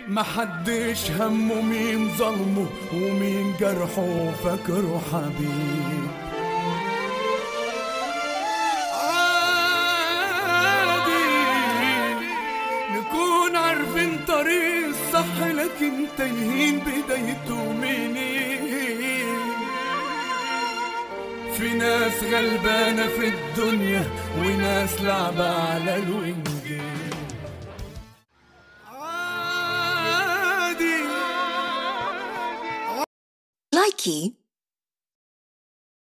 محدش همه مين ظلمه ومين جرحه فاكره حبيب عادي نكون عارفين طريق الصح لكن تايهين بدايته منين في ناس غلبانة في الدنيا وناس لعبة على الوينجين عادي Likey